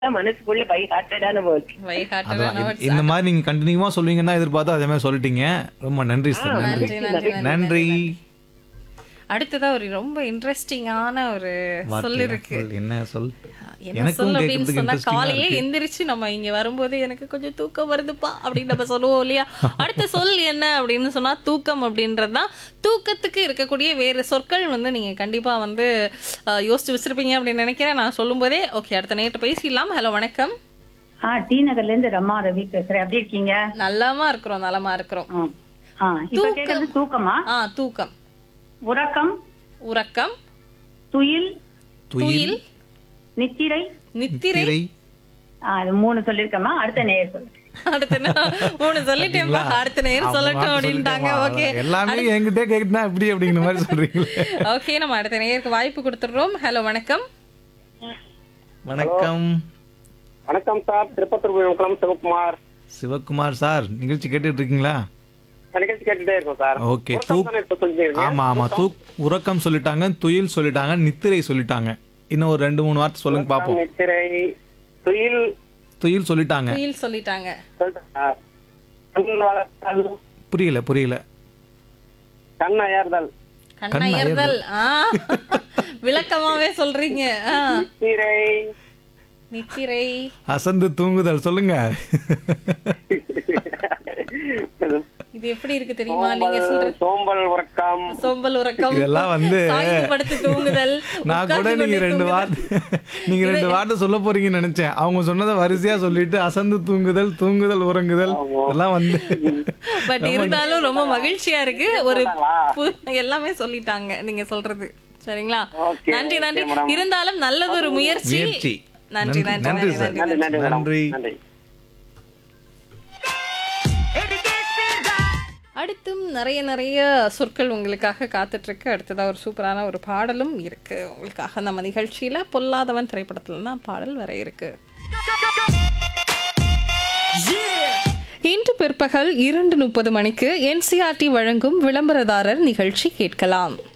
மனசுக்குள்ள by ஹார்ட்டடான words வைகாட்டா அதான் notes. இந்த- இந்த மாதிரி நீங்க கண்டினியூவா சொல்லுவீங்கன்னா எதிர்பார்த்தா அதே மாதிரி சொல்லிட்டீங்க ரொம்ப நன்றி சார் நன்றி நன்றி, நன்றி, நன்றி, நன்றி அடுத்ததா ஒரு ரொம்ப இன்ட்ரெஸ்டிங்கான ஒரு சொல் வார்த்தை இருக்கு சொல், என்ன சொல் என்ன எனக்கும் சொல் அப்படின்னு கேட்கறதுக்கு சொன்னா interesting-ஆ காலையே இருக்கு. எந்திரிச்சு நம்ம இங்க வரும்போது எனக்கு கொஞ்சம் தூக்கம் வருதுப்பா அப்படின்னு நம்ம சொல்லுவோம் இல்லையா அடுத்த சொல் என்ன அப்படின்னு சொன்னா தூக்கம் அப்படின்றது தான் தூக்கத்துக்கு இருக்கக்கூடிய வேறு சொற்கள் வந்து நீங்க கண்டிப்பா வந்து அஹ், யோசிச்சு வச்சிருப்பீங்க அப்படின்னு நினைக்கிறேன் நான் சொல்லும் போதே ஓகே அடுத்த நேரத்தை பேசிடலாம் ஹலோ வணக்கம் ஆ டி நகர்ல இருந்து ரமா ரவி பேசுறேன் எப்படி இருக்கீங்க நலமா இருக்கிறோம் நலமா இருக்கிறோம் ஆ. ஆ, இப்ப கேக்குறது தூக்கமா ஆ தூக்கம் உறக்கம் உறக்கம் துயில் துயில் நித்திரை நித்திரை திரை ஆ, இது மூணு சொல்லிருக்கமா அடுத்த நேர் சொல்லு அடுத்த நே- மூணு சொல்லிட்டேன்பா அடுத்த நேரம் அவங்க சொல்லட்டும் வார்த்தை அப்படின்ட்டாங்க சொல்லிட்டேம்மா. ஓகே எல்லாமே என்கிட்ட கேக்குதுன்னா எப்படி அப்படிங்கிற மாதிரி சொல்றீங்களே ஓகே நம்ம அடுத்த நேருக்கு வாய்ப்பு கொடுத்துடுறோம் ஹலோ வணக்கம் வணக்கம் வணக்கம் சார் திருப்பத்தூர் விழுப்புரம் சிவகுமார் சிவகுமார் சார் நிகழ்ச்சி கேட்டுட்டு இருக்கீங்களா நிகழ்ச்சி கேட்டுட்டே இருக்கோம் சார் ஓகே உறக்கம் தூக் தானே இப்ப சொல்லிருக்கீங்க? ஆமா ஆமா தூக் உறக்கம் சொல்லிட்டாங்க துயில் சொல்லிட்டாங்க நித்திரை சொல்லிட்டாங்க இன்னும் ஒரு ரெண்டு மூணு வார்த்தை சொல்லுங்க பாப்போம் நித்திரை துயில் துயில் சொல்லிட்டாங்க குயில் சொல்லிட்டாங்க சொல்லிட்டேன் சார். கண் வளர்த்தல் புரியல புரியல கண் அயர்தல் கண்ணயர்தல் ஆ விளக்கமாவே சொல்றீங்க ஆ. நித்திரை நித்திரை அசந்து தூங்குதல் சொல்லுங்க இது எப்படி இருக்கு தெரியுமா நீங்க சொல்ற சோம்பல் உறக்கம் சோம்பல் உறக்கம் இதெல்லாம் வந்து சாய்ந்து படுத்து தூங்குதல் நான் கூட உட்கார்ந்து நீங்க கொண்டு ரெண்டு தூங்குதல். வார்த்தை நீங்க ரெண்டு வார்த்தை சொல்ல போறீங்கன்னு நினைச்சேன் அவங்க சொன்னதை வரிசையா சொல்லிட்டு அசந்து தூங்குதல் தூங்குதல் உறங்குதல் இதெல்லாம் வந்து பட் இருந்தாலும் ரொம்ப மகிழ்ச்சியா இருக்கு ஒரு பு- எல்லாமே சொல்லிட்டாங்க நீங்க சொல்றது சரிங்களா Okay, நன்றி okay, நன்றி madam. இருந்தாலும் நல்லது ஒரு முயற்சி முயற்சி நன்றி நன்றி நன்றி நன்றி சார் நன்றி நன்றி நன்றி மேடம். நன்றி. நன்றி அடுத்தும் நிறைய நிறைய சொற்கள் உங்களுக்காக காத்துட்டு இருக்கு அடுத்ததா ஒரு சூப்பரான ஒரு பாடலும் இருக்கு உங்களுக்காக நம்ம நிகழ்ச்சியில பொல்லாதவன் திரைப்படத்துல தான் பாடல் வர இருக்கு இன்று பிற்பகல் இரண்டு முப்பது மணிக்கு என்சிஆர்டி வழங்கும் விளம்பரதாரர் நிகழ்ச்சி கேட்கலாம்